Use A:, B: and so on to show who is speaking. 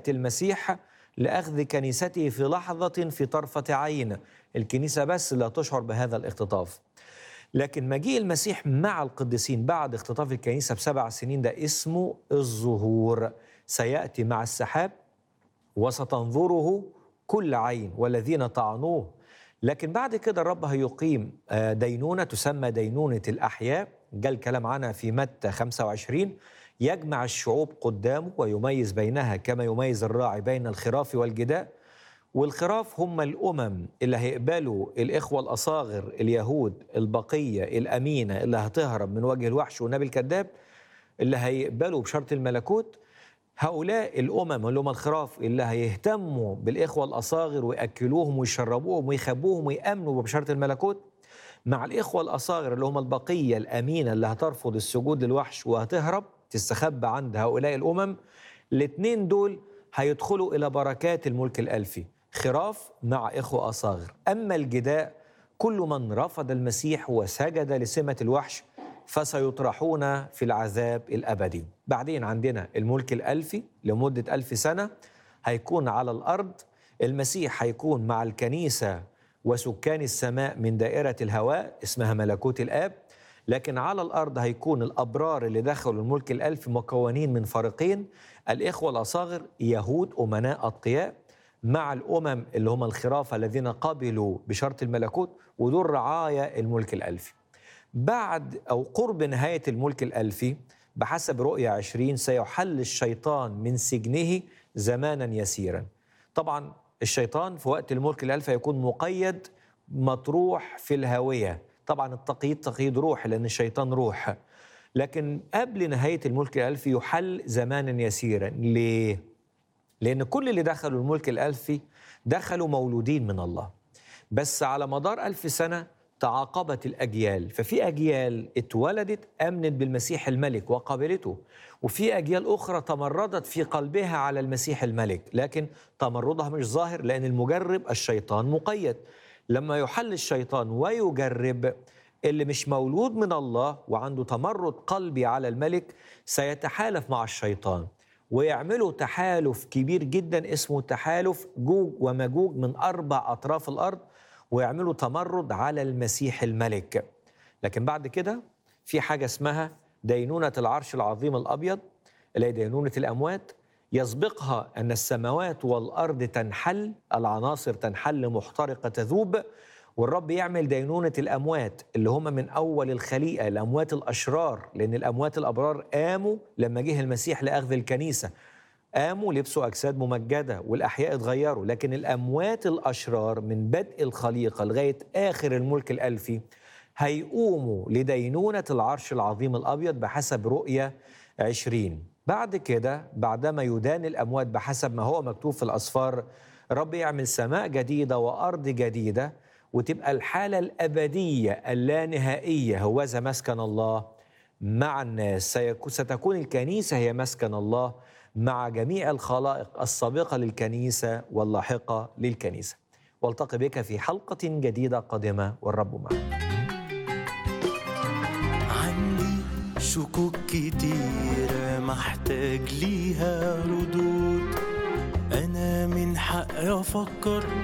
A: سيأتي المسيح لأخذ كنيسته في لحظة في طرفة عين الكنيسة بس لا تشعر بهذا الاختطاف لكن مجيء المسيح مع القديسين بعد اختطاف الكنيسة بسبع سنين ده اسمه الظهور سيأتي مع السحاب وستنظره كل عين والذين طعنوه لكن بعد كده الرب هيقيم آه، دينونة تسمى دينونة الأحياء جاء الكلام عنها في متى 25 يجمع الشعوب قدامه ويميز بينها كما يميز الراعي بين الخراف والجداء والخراف هم الأمم اللي هيقبلوا الإخوة الأصاغر اليهود البقية الأمينة اللي هتهرب من وجه الوحش والنبي الكذاب اللي هيقبلوا بشرط الملكوت هؤلاء الأمم اللي هم الخراف اللي هيهتموا بالإخوة الأصاغر ويأكلوهم ويشربوهم ويخبوهم ويأمنوا ببشارة الملكوت مع الإخوة الأصاغر اللي هم البقية الأمينة اللي هترفض السجود للوحش وهتهرب تستخبى عند هؤلاء الأمم الاثنين دول هيدخلوا إلى بركات الملك الألفي خراف مع إخوة أصاغر أما الجداء كل من رفض المسيح وسجد لسمة الوحش فسيطرحون في العذاب الأبدي بعدين عندنا الملك الألفي لمدة ألف سنة هيكون على الأرض المسيح هيكون مع الكنيسة وسكان السماء من دائرة الهواء اسمها ملكوت الآب لكن على الأرض هيكون الأبرار اللي دخلوا الملك الألفي مكونين من فريقين الإخوة الأصاغر يهود أمناء أتقياء مع الأمم اللي هم الخرافة الذين قبلوا بشرط الملكوت ودول رعايا الملك الألفي بعد أو قرب نهاية الملك الألفي بحسب رؤية عشرين سيحل الشيطان من سجنه زمانا يسيرا طبعا الشيطان في وقت الملك الألفي يكون مقيد مطروح في الهاوية طبعا التقييد تقييد روح لأن الشيطان روح لكن قبل نهاية الملك الألفي يحل زمانا يسيرا ليه؟ لأن كل اللي دخلوا الملك الألفي دخلوا مولودين من الله بس على مدار ألف سنة تعاقبت الأجيال ففي أجيال اتولدت أمنت بالمسيح الملك وقابلته وفي أجيال أخرى تمردت في قلبها على المسيح الملك لكن تمردها مش ظاهر لأن المجرب الشيطان مقيد لما يحل الشيطان ويجرب اللي مش مولود من الله وعنده تمرد قلبي على الملك سيتحالف مع الشيطان ويعملوا تحالف كبير جدا اسمه تحالف جوج ومجوج من أربع أطراف الأرض ويعملوا تمرد على المسيح الملك لكن بعد كده في حاجة اسمها دينونة العرش العظيم الأبيض اللي هي دينونة الأموات يسبقها أن السماوات والأرض تنحل العناصر تنحل محترقة تذوب والرب يعمل دينونة الأموات اللي هم من أول الخليقة الأموات الأشرار لأن الأموات الأبرار قاموا لما جه المسيح لأخذ الكنيسة قاموا لبسوا أجساد ممجدة والأحياء اتغيروا لكن الأموات الأشرار من بدء الخليقة لغاية آخر الملك الألفي هيقوموا لدينونة العرش العظيم الأبيض بحسب رؤية عشرين بعد كده بعدما يدان الأموات بحسب ما هو مكتوب في الأسفار رب يعمل سماء جديدة وأرض جديدة وتبقى الحالة الأبدية اللانهائية هوذا مسكن الله مع الناس سيكو- ستكون الكنيسة هي مسكن الله مع جميع الخلائق السابقة للكنيسة واللاحقة للكنيسة والتقي بك في حلقة جديدة قادمة والرب معك
B: عندي شكوك كتيرة محتاج ليها ردود أنا من حقي أفكر